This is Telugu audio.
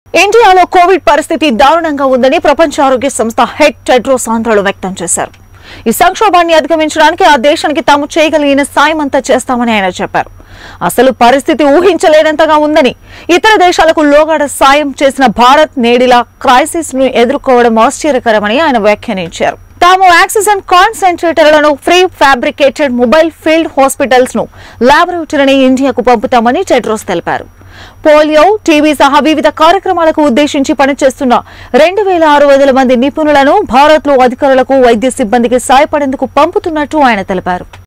ఇండియాలో కోవిడ్ పరిస్థితి దారుణంగా ఉందని ప్రపంచ ఆరోగ్య సంస్థ హెడ్ టెడ్రోస్ ఆంధ్రలో వ్యక్తం చేశారు ఈ సంక్షోభాన్ని అధిగమించడానికి ఆ దేశానికి తాము చేయగలిగిన సాయం అంతా చేస్తామని ఆయన చెప్పారు అసలు పరిస్థితి ఊహించలేనంతగా ఉందని ఇతర దేశాలకు లోగడ సాయం చేసిన భారత్ నేడిలా క్రైసిస్ ను ఎదుర్కోవడం ఆశ్చర్యకరమని ఆయన వ్యాఖ్యానించారు తాము ఆక్సిజన్ కాన్సెంట్రేటర్లను free fabricated mobile field hospitals ను లాబొరేటరీని ఇండియాకు పంపుతామని టెడ్రోస్ తెలిపారు పోలియో టీబీ సహా వివిధ కార్యక్రమాలకు ఉద్దేశించి పనిచేస్తున్న రెండు వేల ఆరు వందల మంది నిపుణులను భారత్ లో అధికారులకు వైద్య సిబ్బందికి సాయపడేందుకు పంపుతున్నట్టు ఆయన తెలిపారు